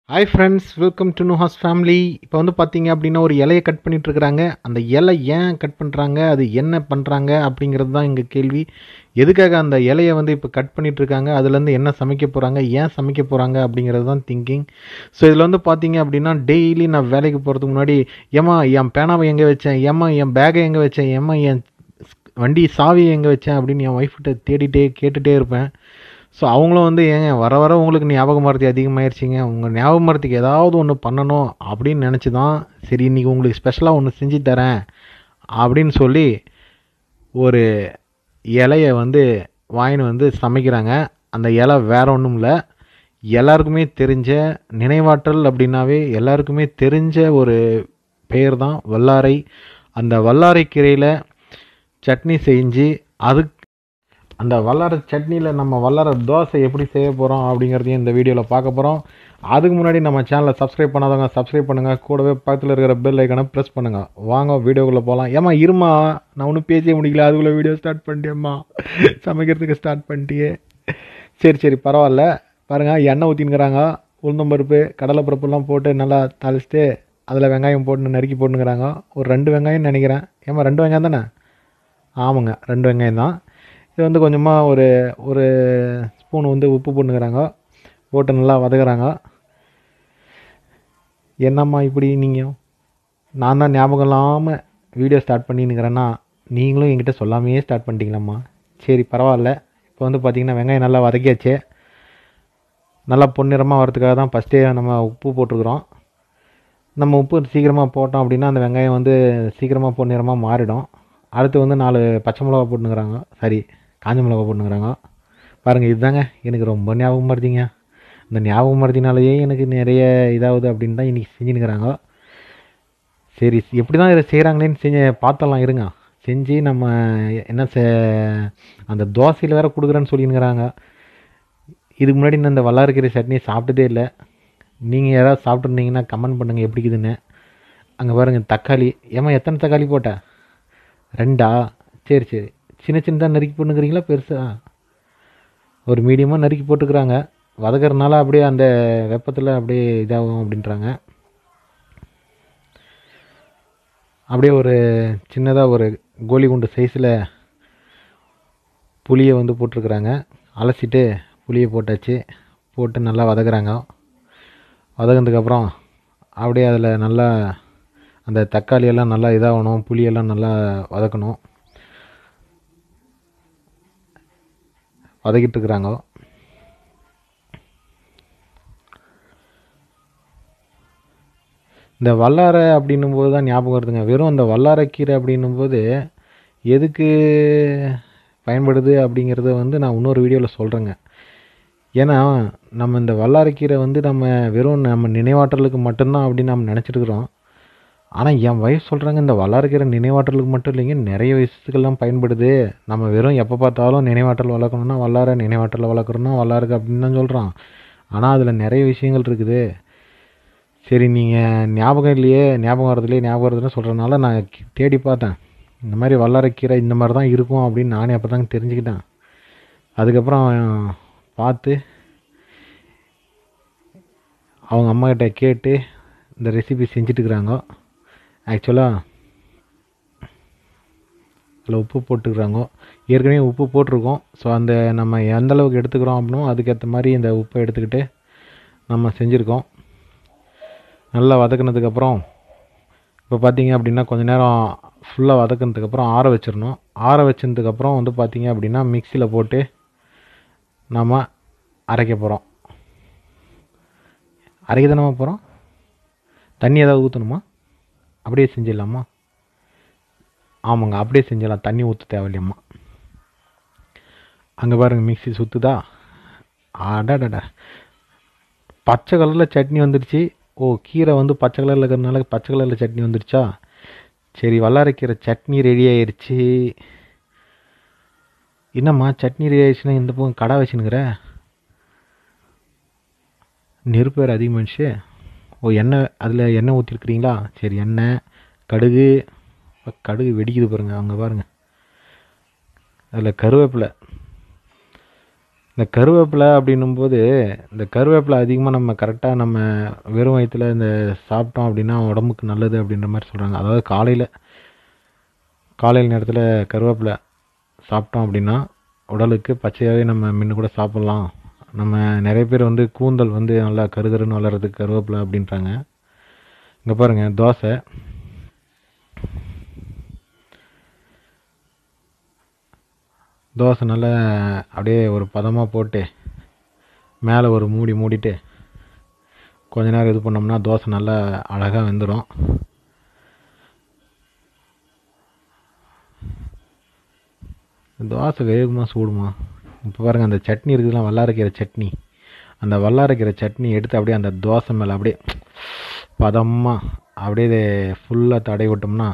hi friends welcome to நுஹாஸ் family இப்போ வந்து பார்த்தீங்க அப்படின்னா ஒரு இலையை கட் பண்ணிட்டு இருக்கிறாங்க அந்த இலை ஏன் கட் பண்ணுறாங்க அது என்ன பண்ணுறாங்க அப்படிங்கிறது தான் எங்கள் கேள்வி எதுக்காக அந்த இலையை வந்து இப்போ கட் பண்ணிட்டு இருக்காங்க அதுலேருந்து என்ன சமைக்க போகிறாங்க ஏன் சமைக்க போகிறாங்க அப்படிங்கிறது தான் திங்கிங் ஸோ இதில் வந்து பார்த்தீங்க அப்படின்னா டெய்லி நான் வேலைக்கு போகிறதுக்கு முன்னாடி ஏமா என் பேனாவை எங்கே வச்சேன் ஏம்மா என் பேக்கை எங்கே வச்சேன் ஏம்மா என் வண்டி சாவியை எங்கே வச்சேன் அப்படின்னு என் ஒய்ஃப்கிட்ட தேடிட்டே கேட்டுகிட்டே இருப்பேன் ஸோ அவங்களும் வந்து ஏங்க வர வர உங்களுக்கு ஞாபக மருத்தி அதிகமாயிருச்சிங்க உங்கள் ஞாபக மருத்திக்கு ஏதாவது ஒன்று பண்ணணும் அப்படின்னு நினச்சி தான் சரி இன்றைக்கி உங்களுக்கு ஸ்பெஷலாக ஒன்று செஞ்சு தரேன் அப்படின்னு சொல்லி ஒரு இலையை வந்து வாங்கின்னு வந்து சமைக்கிறாங்க அந்த இலை வேற ஒன்றும் இல்லை எல்லாருக்குமே தெரிஞ்ச நினைவாற்றல் அப்படின்னாவே எல்லாருக்குமே தெரிஞ்ச ஒரு பெயர் தான் வல்லாரை அந்த வல்லாரை கீரையில் சட்னி செஞ்சு அதுக்கு அந்த வல்லார சட்னியில் நம்ம வல்லார தோசை எப்படி செய்ய போகிறோம் அப்படிங்கிறதையும் இந்த வீடியோவில் பார்க்க போகிறோம் அதுக்கு முன்னாடி நம்ம சேனலை சப்ஸ்கிரைப் பண்ணாதவங்க சப்ஸ்கிரைப் பண்ணுங்கள் கூடவே பக்கத்தில் இருக்கிற பெல் ஐக்கனை ப்ரெஸ் பண்ணுங்கள் வாங்க வீடியோக்குள்ளே போகலாம் ஏமா இருமா நான் ஒன்றும் பேசவே முடியல அதுக்குள்ளே வீடியோ ஸ்டார்ட் பண்ணிட்டேம்மா சமைக்கிறதுக்கு ஸ்டார்ட் பண்ணிட்டியே சரி சரி பரவாயில்ல பாருங்கள் எண்ணெய் ஊற்றினுங்கிறாங்க உளுந்தம்பருப்பு கடலைப்பருப்புலாம் போட்டு நல்லா தாளிச்சிட்டு அதில் வெங்காயம் போட்டு நறுக்கி போட்டுங்கிறாங்க ஒரு ரெண்டு வெங்காயம் நினைக்கிறேன் ஏமா ரெண்டு வெங்காயம் தானே ஆமாங்க ரெண்டு வெங்காயம் தான் இது வந்து கொஞ்சமாக ஒரு ஒரு ஸ்பூன் வந்து உப்பு போட்டுக்கிறாங்க போட்டு நல்லா வதக்குறாங்க என்னம்மா இப்படி நீங்கள் நான் தான் ஞாபகம் இல்லாமல் வீடியோ ஸ்டார்ட் பண்ணின்னுக்கிறேன்னா நீங்களும் என்கிட்ட சொல்லாமையே ஸ்டார்ட் பண்ணிட்டீங்களாம்மா சரி பரவாயில்ல இப்போ வந்து பார்த்திங்கன்னா வெங்காயம் நல்லா வதக்கியாச்சு நல்லா பொன்னிறமாக வரதுக்காக தான் ஃபஸ்ட்டே நம்ம உப்பு போட்டிருக்குறோம் நம்ம உப்பு சீக்கிரமாக போட்டோம் அப்படின்னா அந்த வெங்காயம் வந்து சீக்கிரமாக பொன்னிறமாக மாறிடும் அடுத்து வந்து நாலு பச்சை மிளகா போட்டுங்கிறாங்க சரி காஞ்ச மிளகா போட்டுங்கிறாங்க பாருங்கள் இதுதாங்க எனக்கு ரொம்ப ஞாபகம் மருதிங்க இந்த ஞாபகம் மருதினாலேயே எனக்கு நிறைய இதாகுது அப்படின்னு தான் இன்றைக்கி செஞ்சுனுக்கிறாங்க சரி எப்படி தான் இதை செய்கிறாங்களேன்னு செஞ்சு பார்த்தலாம் இருங்க செஞ்சு நம்ம என்ன செ அந்த தோசையில் வேறு கொடுக்குறேன்னு சொல்லினுக்கிறாங்க இதுக்கு முன்னாடி நான் இந்த வல்லாரக்கீரை சட்னி சாப்பிட்டதே இல்லை நீங்கள் யாராவது சாப்பிட்ருந்தீங்கன்னா கமெண்ட் பண்ணுங்கள் எப்படி இருக்குதுன்னு அங்கே பாருங்கள் தக்காளி ஏமா எத்தனை தக்காளி போட்ட ரெண்டா சரி சரி சின்ன சின்னதாக நறுக்கி போட்டுக்கிறீங்களா பெருசா ஒரு மீடியமாக நறுக்கி போட்டுக்கிறாங்க வதக்கறனால அப்படியே அந்த வெப்பத்தில் அப்படியே இதாகும் அப்படின்றாங்க அப்படியே ஒரு சின்னதாக ஒரு கோலி குண்டு சைஸில் புளியை வந்து போட்டிருக்குறாங்க அலசிட்டு புளியை போட்டாச்சு போட்டு நல்லா வதக்குறாங்க வதங்கினதுக்கப்புறம் அப்படியே அதில் நல்லா அந்த தக்காளி எல்லாம் நல்லா இதாகணும் புளியெல்லாம் நல்லா வதக்கணும் வதக்கிட்டு இருக்கிறாங்க இந்த வல்லாரை அப்படின்னும் போது தான் ஞாபகம் வருதுங்க வெறும் அந்த வல்லாரைக்கீரை அப்படின்னும் போது எதுக்கு பயன்படுது அப்படிங்கிறத வந்து நான் இன்னொரு வீடியோவில் சொல்கிறேங்க ஏன்னா நம்ம இந்த வல்லாரைக்கீரை வந்து நம்ம வெறும் நம்ம நினைவாற்றலுக்கு மட்டும்தான் அப்படின்னு நம்ம நினச்சிட்டுருக்குறோம் ஆனால் என் ஒய்ஃப் சொல்கிறாங்க இந்த வளர்க்கிற நினைவாற்றலுக்கு மட்டும் இல்லைங்க நிறைய விஷயத்துக்கெல்லாம் பயன்படுது நம்ம வெறும் எப்போ பார்த்தாலும் நினைவாற்றல் வளர்க்கணும்னா வல்லார நினைவாற்றலை வளர்க்குறோன்னா வல்லாருக்கு அப்படின்னு தான் சொல்கிறான் ஆனால் அதில் நிறைய விஷயங்கள் இருக்குது சரி நீங்கள் ஞாபகம் இல்லையே ஞாபகம் வரதுலையே ஞாபகம் வருதுன்னு சொல்கிறனால நான் தேடி பார்த்தேன் இந்த மாதிரி வல்லாரக்கீரை இந்த மாதிரி தான் இருக்கும் அப்படின்னு நானே அப்போ தாங்க தெரிஞ்சுக்கிட்டேன் அதுக்கப்புறம் பார்த்து அவங்க அம்மாக்கிட்ட கேட்டு இந்த ரெசிபி செஞ்சிட்ருக்குறாங்க ஆக்சுவலாக அதில் உப்பு போட்டுக்கிறாங்க ஏற்கனவே உப்பு போட்டிருக்கோம் ஸோ அந்த நம்ம எந்த அளவுக்கு எடுத்துக்கிறோம் அப்படின்னோ அதுக்கேற்ற மாதிரி இந்த உப்பை எடுத்துக்கிட்டு நம்ம செஞ்சுருக்கோம் நல்லா வதக்குனதுக்கப்புறம் இப்போ பார்த்தீங்க அப்படின்னா கொஞ்ச நேரம் ஃபுல்லாக வதக்குனதுக்கப்புறம் ஆற வச்சிடணும் ஆற வச்சதுக்கப்புறம் வந்து பார்த்தீங்க அப்படின்னா மிக்சியில் போட்டு நம்ம அரைக்க போகிறோம் அரைக்க தானே போகிறோம் தண்ணி ஏதாவது ஊற்றணுமா அப்படியே செஞ்சிடலாமா ஆமாங்க அப்படியே செஞ்சிடலாம் தண்ணி ஊற்ற தேவையில்லையம்மா அங்கே பாருங்கள் மிக்சி சுற்றுதா அடாடா பச்சை கலரில் சட்னி வந்துடுச்சு ஓ கீரை வந்து பச்சை கலரில் இருக்கிறதுனால பச்சை கலரில் சட்னி வந்துடுச்சா சரி வல்லாரைக்கீரை சட்னி ரெடி ஆயிடுச்சு என்னம்மா சட்னி ரெடி ஆயிடுச்சுன்னா இந்த பக்கம் கடை வச்சுனுங்கிற நெருப்பு வேறு அதிகமாகிடுச்சு ஓ எண்ணெய் அதில் எண்ணெய் ஊற்றிருக்கிறீங்களா சரி எண்ணெய் கடுகு கடுகு வெடிக்குது பாருங்கள் அங்கே பாருங்கள் அதில் கருவேப்பிலை இந்த கருவேப்பிலை அப்படின்னும்போது இந்த கருவேப்பிலை அதிகமாக நம்ம கரெக்டாக நம்ம வெறும் வயித்துல இந்த சாப்பிட்டோம் அப்படின்னா உடம்புக்கு நல்லது அப்படின்ற மாதிரி சொல்கிறாங்க அதாவது காலையில் காலையில் நேரத்தில் கருவேப்பிலை சாப்பிட்டோம் அப்படின்னா உடலுக்கு பச்சையாகவே நம்ம முன்ன கூட சாப்பிட்லாம் நம்ம நிறைய பேர் வந்து கூந்தல் வந்து நல்லா கருகருன்னு வளர்கிறதுக்கு கருவேப்பிலை அப்படின்றாங்க இங்கே பாருங்கள் தோசை தோசை நல்லா அப்படியே ஒரு பதமாக போட்டு மேலே ஒரு மூடி மூடிட்டு கொஞ்ச நேரம் இது பண்ணோம்னா தோசை நல்லா அழகாக வெந்துடும் தோசை வேகுமா சூடுமா இப்போ பாருங்கள் அந்த சட்னி இருக்குதுல வல்லாரைக்கீரை சட்னி அந்த வல்லாரைக்கீரை சட்னி எடுத்து அப்படியே அந்த தோசை மேலே அப்படியே பதமாக அப்படியே ஃபுல்லாக தடவி விட்டோம்னா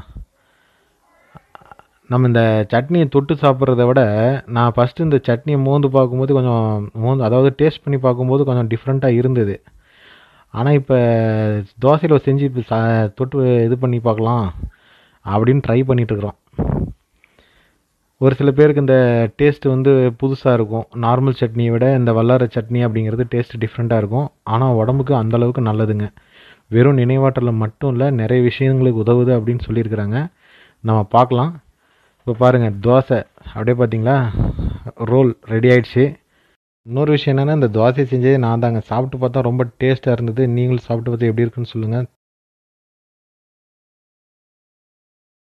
நம்ம இந்த சட்னியை தொட்டு சாப்பிட்றத விட நான் ஃபஸ்ட்டு இந்த சட்னியை மோந்து பார்க்கும்போது கொஞ்சம் மோந்து அதாவது டேஸ்ட் பண்ணி பார்க்கும்போது கொஞ்சம் டிஃப்ரெண்ட்டாக இருந்தது ஆனால் இப்போ தோசையில் செஞ்சு இப்போ சா தொட்டு இது பண்ணி பார்க்கலாம் அப்படின்னு ட்ரை பண்ணிகிட்ருக்குறோம் ஒரு சில பேருக்கு இந்த டேஸ்ட் வந்து புதுசாக இருக்கும் நார்மல் சட்னியை விட இந்த வல்லாரை சட்னி அப்படிங்கிறது டேஸ்ட் டிஃப்ரெண்ட்டாக இருக்கும் ஆனால் உடம்புக்கு அந்த அளவுக்கு நல்லதுங்க வெறும் நினைவாற்றலில் மட்டும் இல்லை நிறைய விஷயங்களுக்கு உதவுது அப்படின்னு சொல்லியிருக்கிறாங்க நம்ம பார்க்கலாம் இப்போ பாருங்கள் தோசை அப்படியே பார்த்தீங்களா ரோல் ரெடி ஆயிடுச்சு இன்னொரு விஷயம் என்னென்னா இந்த தோசை செஞ்சதே நான் தாங்க சாப்பிட்டு பார்த்தா ரொம்ப டேஸ்ட்டாக இருந்தது நீங்களும் சாப்பிட்டு பார்த்து எப்படி இருக்குன்னு சொல்லுங்கள்